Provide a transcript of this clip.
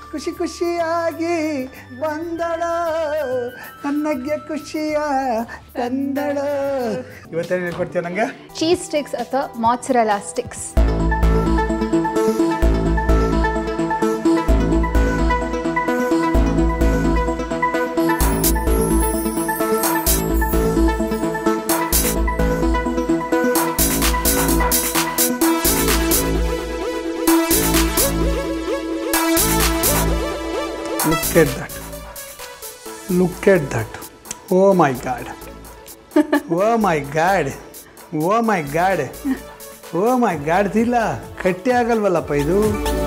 ಖುಷಿ ಖುಷಿಯಾಗಿ ಬಂದಳ ನನಗೆ ಖುಷಿಯ ತಂದಳ ಇವತ್ತೇನು ಹೇಳ್ಕೊಡ್ತೀಯ ನನಗೆ ಚೀಸ್ ಸ್ಟಿಕ್ಸ್ ಅಥವಾ ಮಾಚರಲಾ sticks look at that look at that oh my god oh my god oh my god oh my god ತಿಲ್ಲ ಕಟ್ಟಿ ಆಗಲ್ವಲ್ಲಪ್ಪ ಇದು